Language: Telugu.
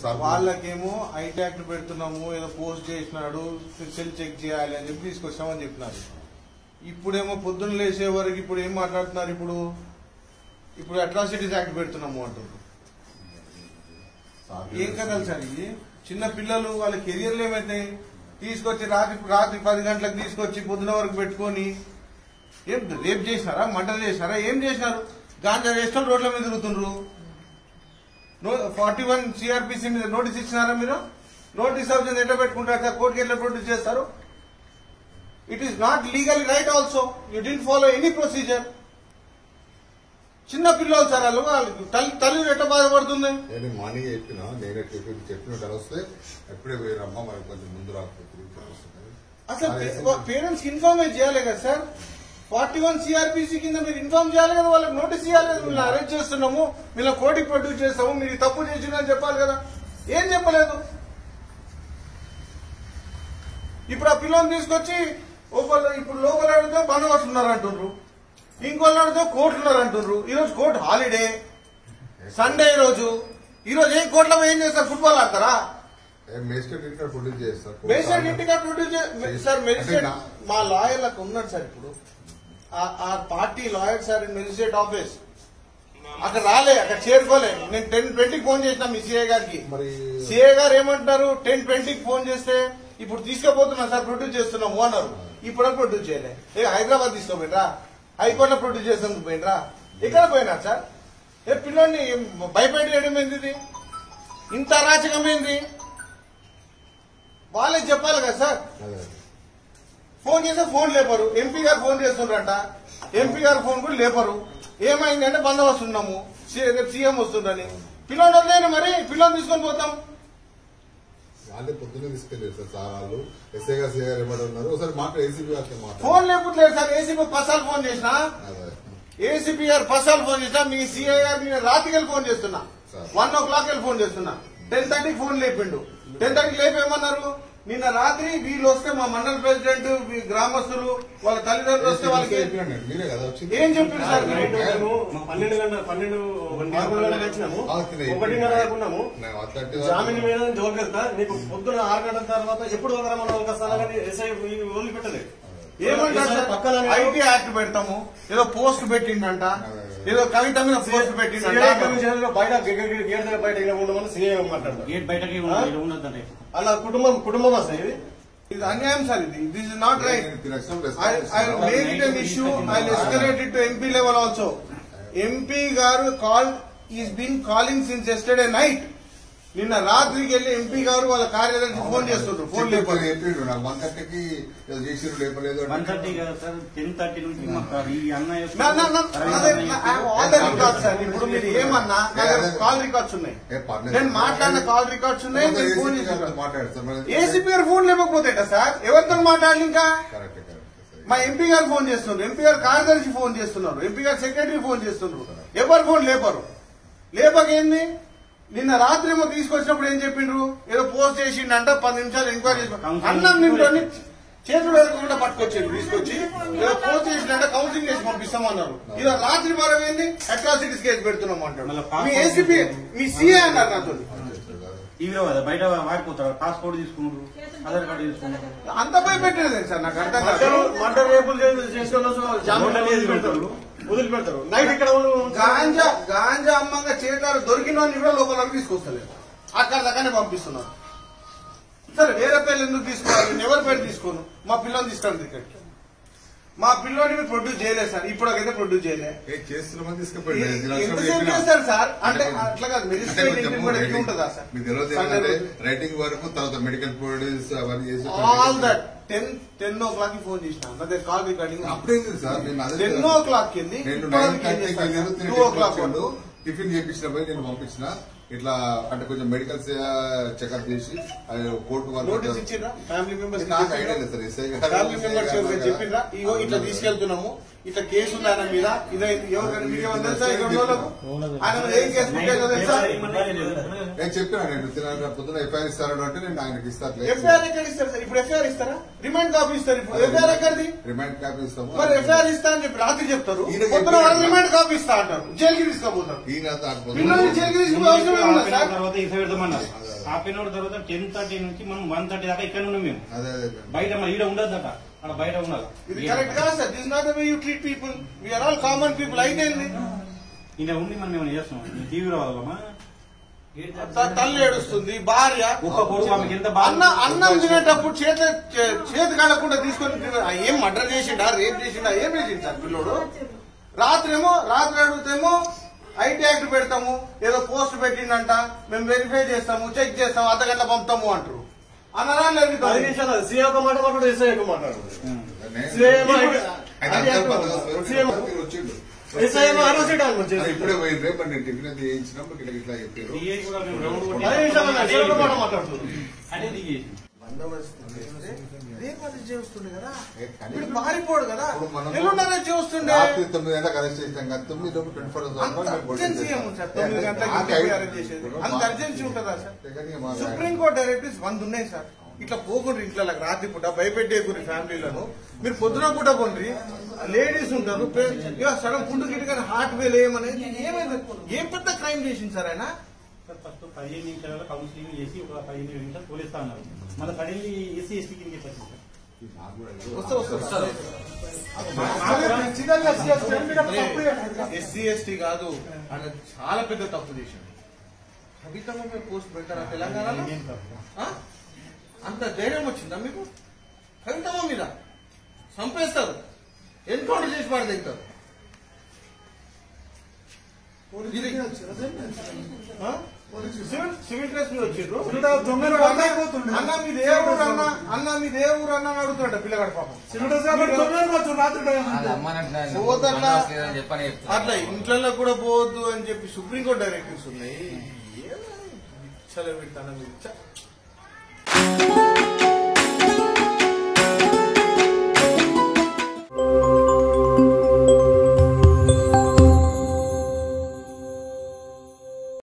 సార్ వాళ్ళకేమో ఐటీ యాక్ట్ పెడుతున్నాము ఏదో పోస్ట్ చేసినాడు సెల్ చెక్ చేయాలి అని చెప్పి తీసుకొచ్చామని చెప్పినారు ఇప్పుడేమో పొద్దున్న లేచే వరకు ఇప్పుడు ఏం మాట్లాడుతున్నారు ఇప్పుడు ఇప్పుడు అట్రాసిటీస్ యాక్ట్ పెడుతున్నాము అంటున్నారు సార్ ఏం కథలు సార్ ఇది చిన్న పిల్లలు వాళ్ళ కెరియర్లు ఏమైతాయి తీసుకొచ్చి రాత్రి రాత్రి పది గంటలకు తీసుకొచ్చి పొద్దున వరకు పెట్టుకొని ఏం రేప్ చేసినారా మర్డర్ చేసినారా ఏం చేసినారు గాంజా చేసిన రోడ్ల మీద తిరుగుతుండ్రు ఫార్టీ వన్ సిఆర్పిసి మీద నోటీస్ ఇచ్చినారా మీరు నోటీస్ ఆఫ్ ఎట్లా పెట్టుకుంటారు సార్ కోర్టుకి ఎట్లా ప్రొడ్యూస్ చేస్తారు it is not legal right also you didn't follow any procedure చిన్న పిల్లలు సార్ వాళ్ళు వాళ్ళకి తల్లి తల్లి ఎట్లా బాధపడుతుంది నేను మార్నింగ్ చెప్పిన నేనే టిఫిన్ చెప్పినట్టు వస్తే ఎప్పుడే పోయిరమ్మా మనకి కొంచెం ముందు రాకపోతే అసలు పేరెంట్స్ ఇన్ఫార్మ్ చేయాలి కదా సార్ ఫార్టీ వన్ సిఆర్పిసి కింద మీరు ఇన్ఫార్మ్ చేయాలి కదా వాళ్ళకి నోటీస్ ఇవ్వాలి కదా మీరు అరెస్ట్ చేస్తున్నాము మీరు కోర్టుకి ప్రొడ్యూస్ చేస్తాము మీరు ఈ తప్పు చేసిందని చెప్పాలి కదా ఏం చెప్పలేదు ఇప్పుడు ఆ పిల్లల్ని తీసుకొచ్చి ఒకళ్ళు ఇప్పుడు లోపల అడిగితే బందోబస్తు ఉన్నారు అంటుండ్రు ఇంకోళ్ళు అడిగితే కోర్టు ఉన్నారు అంటుండ్రు ఈ రోజు కోర్టు హాలిడే సండే ఈ రోజు ఈ రోజు ఏం కోర్టులో ఏం చేస్తారు ఫుట్బాల్ ఆడతారా మేస్టర్ ఇంటర్ ప్రొడ్యూస్ చేస్తారు మేజిస్ట్రేట్ ఇంటిగా ప్రొడ్యూస్ చే- సార్ మెజిస్ట్రేట్ అంటే నా- మా లాయర్లకు ఉన్నాడు సార్ ఇప్పుడు ఆ- ఆ party lawyer sir in magistrate office అక్కడ రాలే అక్కడ చేరుకోలే నేను టెన్ ట్వంటీకి ఫోన్ చేసిన మీ సిఐ గారికి మరి సిఐ గారు ఏమంటున్నారు టెన్ ట్వంటీకి ఫోన్ చేస్తే ఇప్పుడు తీసుకుపోతున్నా సార్ ప్రొడ్యూస్ చేస్తున్నాము అన్నారు ఇప్పుడు ప్రొడ్యూస్ చేయలే ఏ హైదరాబాద్ తీసుకోపోయినరా హైకోర్టులో ప్రొడ్యూస్ చేసేందుకు పోయినరా ఎక్కడ పోయినా సార్ ఏ పిల్లోని భయపెట్టేయడం ఏంది ఇది? ఇంత అరాచకమైంది వాళ్ళే చెప్పాలి కదా సార్ అదే. ఫోన్ చేస్తే ఫోన్ లేపరు ఎంపీ గారు ఫోన్ చేస్తుండ్రంట ఎంపీ గారు ఫోన్ కూడా లేపరు ఏమైంది అంటే బందోబస్తు ఉన్నాము సీ- రేపు సీఎం వస్తుండని పిల్లలు వదిలేను మరి పిల్లలు తీసుకొని పోతాం వాళ్ళే పొద్దున్నే తీసుకెళ్ళారు సార్ సార్ వాళ్ళు ఎస్ఐ గారు సిఐ గారు ఏమంటారు ఉన్నారు ఒకసారి మాట్లాడు ఏసీపీ గారితో మాట్లాడు ఫోన్ లేకపోతే సార్ ఏసీపీ పసాలు ఫోన్ చేసినా అదే. ఏసీపీ గారు పసాలు ఫోన్ చేసినా మీ సీఐ గారు నేను రాత్రికి వెళ్ళి ఫోన్ చేస్తున్నా సార్. వన్ ఓ క్లాక్ వెళ్ళి ఫోన్ చేస్తున్నా టెన్ థర్టీకి ఫోన్ లేపిండు టెన్ థర్టీకి లేపేమన్నారు నిన్న రాత్రి వీళ్ళు వస్తే మా మండల ప్రెసిడెంట్ మీ గ్రామస్తులు వాళ్ళ తల్లిదండ్రులు వస్తే వాళ్ళకి చెప్పినాడు. మీరే కదా వచ్చింది ఏం చెప్పిండు సార్ నైట్ మేము పన్నెండు గంటల పన్నెండు పదకొండు గంటలకు వచ్చినాము ఆ, తినే. ఒకటిన్నర దాకా ఉన్నాము నేను అట్లాంటి జామీన్ మీద జోకెళ్తా నీకు పొద్దున ఆరు గంటల తర్వాత ఎప్పుడు వదలమని ఒక స్థలం కానీ ఎస్ఐ వదిలిపెట్టలేదు ఏమంటారు సార్? పక్కన ఐటీ యాక్ట్ పెడతాము ఏదో పోస్ట్ పెట్టిండంట ఏదో కవిత మీద పోస్ట్ పెట్టిండంట బయట గేట్ దగ్గర బయట ఇలా ఉండమని సీఏ మాట్లాడతారు గేట్ బయటకి ఉండదు, ఇక్కడ ఉండొద్దండి అలా కుటుంబం కుటుంబం వస్తాయి ఇది ఇది అన్యాయం సార్ ఇది దిస్ ఇస్ నాట్ రైట్ నేను తినక్షణం I, response I will make it an issue. I'll escalate it to MP level also. MP గారు call is been calling since yesterday night నిన్న రాత్రికి వెళ్ళి ఎంపీ గారు వాళ్ళ కార్యదర్శి ఫోన్ చేస్తుండ్రు ఫోన్ లేకపోతే చెప్పిండు నాకు వన్ థర్టీకి ఏదో చేసిరు లేపలేదు వన్ థర్టీ కదా సార్ టెన్ థర్టీ నుంచి మాకు ఈ అన్నయ్య నా- నా- నా- అదే, నా- I have all the records, sir. ఇప్పుడు మీరు ఏమన్నా నా దగ్గర కాల్ రికార్డ్స్ ఉన్నాయి ఏ పర్లేదు. నేను మాట్లాడిన కాల్ రికార్డ్స్ ఉన్నాయి మీరు ఫోన్ చేసిన మాట్లాడు సార్ మరి- ఏసీపీ గారు ఫోన్ లేకపోతే సార్ ఎవరితో మాట్లాడాలి ఇంకా కరెక్ట్ కరెక్ట్ మా ఎంపీ గారు ఫోన్ చేస్తున్నారు ఎంపీ గారు కార్యదర్శి ఫోన్ చేస్తున్నారు ఎంపీ గారు సెక్రటరీ ఫోన్ చేస్తున్నారు ఎవరు ఫోన్ లేపరు లేపకేంది నిన్న రాత్రి ఏమో తీసుకొచ్చినప్పుడు ఏం చెప్పిండ్రు ఏదో పోస్ట్ చేసిండంట పది నిమిషాలు ఎంక్వైరీ చేసి అన్నం నింటోని చేతులు ఎదుర్కొంటే పట్టుకొచ్చిండు తీసుకొచ్చి ఏదో పోస్ట్ చేసిండంట కౌన్సిలింగ్ చేసి పంపిస్తామన్నారు ఇలా రాత్రి మరో ఏంది అట్రాసిటీస్ కేసు పెడుతున్నాం అంటాడు మీ ఏసీపీ మీ సీఏ అన్నారు నాతో టీవీలో కదా బయట వాడిపోతారు పాస్పోర్ట్ తీసుకున్నారు ఆధార్ కార్డు తీసుకున్నారు అంత భయపెట్టలేదు సార్ నాకు అర్థం కాదు మర్డర్ రేపులు చేసి- చేసిన వాళ్ళు జామీన్ వదిలిపెడతారు వదిలిపెడతారు నైట్ ఇక్కడ ఉండు. గాంజా గాంజా అమ్మంగా చేతారు దొరికిన వాడిని కూడా లోపల తీసుకొస్తలేదు అక్కడ దగ్గరనే పంపిస్తున్నారు సరే వేరే పేర్లు ఎందుకు తీసుకోవాలి నేను ఎవరి పేరు తీసుకోను మా పిల్లల్ని తీసుకెళ్ళి ఇక్కడికి మా పిల్లోని మీరు ప్రొడ్యూస్ చేయలేదు సార్ ఇప్పటికైతే ప్రొడ్యూస్ చేయలేదు ఏ చేస్తున్నామని తీసుకుపోయిండు నేను తినక్షణం ఎంతసేపు చెప్పినా. చేస్తారు సార్ అంటే అంటే అట్లా కాదు అంటే మెజిస్ట్రేట్ కొంచెం ఇంటికి కూడా ఎట్లా రైటింగ్- ఉంటుందా సార్ మీకు తెలియదు ఏంటంటే రైటింగ్ వరకు తర్వాత మెడికల్ ప్రొడ్యూస్ అవన్నీ చేసి all that ten ten o'clock కి ఫోన్ చేసిన నా దగ్గర కాల్ రికార్డింగ్ అప్పుడేంది సార్ నేను అదే టెన్ ఓ క్లాక్ కింది నేను నైన్ థర్టీకి వెళ్ళాను టూ ఓ క్లాక్ తిరిగి టిఫిన్ చేపించిన పోయి నేను పంపించిన ఇట్లా అంటే కొంచెం మెడికల్ చెకప్ చేసి అది కోర్టు నోటీస్ వరకు ఇచ్చిండ్రా ఫ్యామిలీ మెంబర్స్ నాకు ఐడియా లేదు సార్ ఎస్ఐ గారు ఫ్యామిలీ మెంబర్స్ ఎవరికైనా చెప్పిండ్రా ఇగో ఇట్లా తీసుకెళ్తున్నాము ఇట్లా కేసు ఉంది ఆయన మీద ఇదే ఎవరికైనా మీకు ఏమైనా తెలుసా ఇక్కడ ఉన్న వాళ్ళకు? ఆయన మీద ఏం కేసు బుక్ అయిందో తెలుసా నేను చెప్పినా నేను తిన పొద్దున ఎఫ్ఐఆర్ ఇస్తాను అంటే నేను ఆయనకి ఇస్తాను ఎఫ్ఐఆర్ ఎక్కడ ఇస్తారు సార్ ఇప్పుడు ఎఫ్ఐఆర్ ఇస్తారా రిమాండ్ కాపీ ఇస్తారు ఇప్పుడు ఎఫ్ఐఆర్ ఎక్కడిది రిమైండ్ కాపీ ఇస్తాము మరి ఎఫ్ఐఆర్ ఇస్తా అని చెప్పి రాత్రి చెప్తారు ఈయన పొద్దున చెప్పారు. వాళ్ళు రిమాండ్ కాపీ ఇస్తా అంటారు జైలుకి తీసుకోబోతారు ఈయన దాని పొద్దున- పిల్లల్ని జైలుకి తీసుకునే అవసరం ఏముంది సార్ తర్వాత ఇన్ఫో పెడతామన్నారు ఆ పిన్నోడు తర్వాత టెన్ థర్టీ నుంచి మనం వన్ థర్టీ దాకా ఇక్కడ ఉన్నాం మేము అదే అదే బయట మన ఈడ ఉండదు అక్కడ అక్కడ బయట ఉండాలి ఇది కరెక్ట్ కాదు sir this not way you treat people we are all common people అయితే ఏంది? ఈయన ఉండి మనం ఏమైనా చేస్తున్నాం టీవీ రావాలమ్మా త- తల్లి ఏడుస్తుంది భార్య ఒక్క కొడుకు ఆమెకి ఎంత బాధ అన్న అన్నం తినేటప్పుడు చేతి చే- చేతి కడకుండా తీసుకొని తిన- ఆ ఏం మర్డర్ చేసిండా రేప్ చేసిండా ఏం చేసిండు సార్ పిల్లోడు రాత్రేమో రాత్రి అడిగితేమో ఐటీ యాక్ట్ పెడతాము ఏదో పోస్ట్ పెట్టిండంట మేము వెరిఫై చేస్తాము చెక్ చేస్తాము అర్ధ గంట పంపుతాము అంటారు అన్నరా లేదు పది నిమిషాలు సీఏ ఒక మాట మాట్లాడు ఎస్ఐ ఒక మాట్లాడు నేను- సీఎం ఆయన అది అంతా పద్ధతిగా సీఎం మీరు వచ్చిండు ఎస్ఐ అరెస్ట్ చేయడానికి అది వచ్చేసి ఇప్పుడే పోయింది రేపు నేను టిఫిన్ అది చేయించినప్పుడు ఇట్లా ఇట్లా చెప్పారు DA కూడా మేము రౌండ్ కొట్టి- పది నిమిషాలు సీఏ ఒక మాట మాట్లాడుతుంది అదే దిగేసి రేపు అది చేస్తుండే కదా ఏ, కానీ ఇప్పుడు పారిపోడు కదా ఇప్పుడు మనం ఎల్లుండనే చేస్తుండే రాత్రి తొమ్మిది గంటలకు అరెస్ట్ చేసాం కదా తొమ్మిది లోపు ట్వంటీ ఫోర్ అంత అర్జెన్సీ ఏముంది సార్ తొమ్మిది గంటలకు ఇంటికి అరెస్ట్ చేసేది అంత అర్జెన్సీ ఉంటుందా సార్ సుప్రీంకోర్టు డైరెక్టివ్స్ వంద ఉన్నాయి సార్ ఇట్లా పోకుండా ఇంట్లో రాత్రి పూట భయపెట్టేకుని ఫ్యామిలీలను మీరు పొద్దున పూట కొండ్రి లేడీస్ ఉంటారు పే- ఇక సగం పుండు గిట్టుగా హార్ట్ వేల్ ఏమనేది ఏమైంది ఏం పెద్ద క్రైమ్ చేసింది సార్ ఆయన ఫస్ట్ పదిహేను నిమిషాలలో కౌన్సిలింగ్ చేసి ఒక పదిహేను నిమిషాలు పోలీస్తా ఉన్నారు మళ్ళీ సడన్లీ ఎస్సీ ఎస్టీ కింద వచ్చింది వస్తే వస్తారు ఎస్సీ ఎస్టీ కాదు ఆయన చాలా పెద్ద తప్పు చేసింది కవితమ్మ మీద పోస్ట్ పెట్టారా తెలంగాణలో ఆ? అంత ధైర్యం వచ్చిందా మీకు కవితమ్మ మీద చంపేస్తారు ఎన్కౌంటర్ చేసి పడదెగుతారు ఇది ఆ? సివిల్ సివిల్ డ్రెస్ మీద వచ్చిండ్రు అన్న- అన్న మీది ఏ ఊరు అన్న అన్న మీది ఏ ఊరు అన్న అని అడుగుతాడ పిల్లగాడు పాపం పోదట్లా చెప్పని అట్లా ఇంట్లో కూడా పోవద్దు అని చెప్పి సుప్రీంకోర్టు డైరెక్టివ్స్ ఉన్నాయి ఏమని విచ్చలవిడితనం ఇది. చ్చ.